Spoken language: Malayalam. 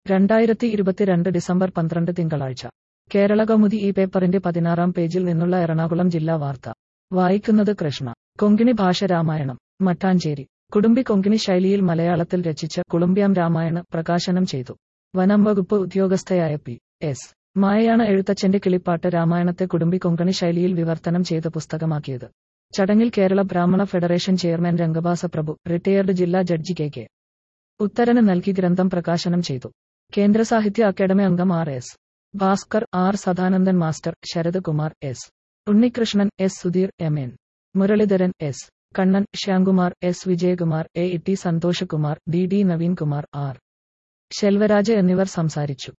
രണ്ടായിരത്തി ഇരുപത്തിരണ്ട് ഡിസംബർ പന്ത്രണ്ട് തിങ്കളാഴ്ച കേരള കൗമുദി ഈ പേപ്പറിന്റെ പതിനാറാം പേജിൽ നിന്നുള്ള എറണാകുളം ജില്ലാ വാർത്ത വായിക്കുന്നത് കൃഷ്ണ കൊങ്കിണി ഭാഷ രാമായണം മട്ടാഞ്ചേരി കുടുംബി കൊങ്കിണി ശൈലിയിൽ മലയാളത്തിൽ രചിച്ച കുളുമ്പ്യാം രാമായണ പ്രകാശനം ചെയ്തു വനം വകുപ്പ് ഉദ്യോഗസ്ഥയായ പി എസ് മായയാണ് എഴുത്തച്ഛന്റെ കിളിപ്പാട്ട് രാമായണത്തെ കുടുംബി കൊങ്കണി ശൈലിയിൽ വിവർത്തനം ചെയ്ത് പുസ്തകമാക്കിയത് ചടങ്ങിൽ Kerala Brahmana federation chairman Rangabhasa Prabhu retired ജില്ലാ ജഡ്ജി കെ കെ ഉത്തരന് നൽകി ഗ്രന്ഥം പ്രകാശനം ചെയ്തു കേന്ദ്ര സാഹിത്യ അക്കാദമി അംഗം R S Bhaskar R Sadanandan master Sarath Kumar S Unnikrishnan S Sudheer M N Muraleedharan S Kannan Shyamkumar S Vijayakumar A E T Santhoshkumar D D Naveenkumar R Selvaraj എന്നിവർ സംസാരിച്ചു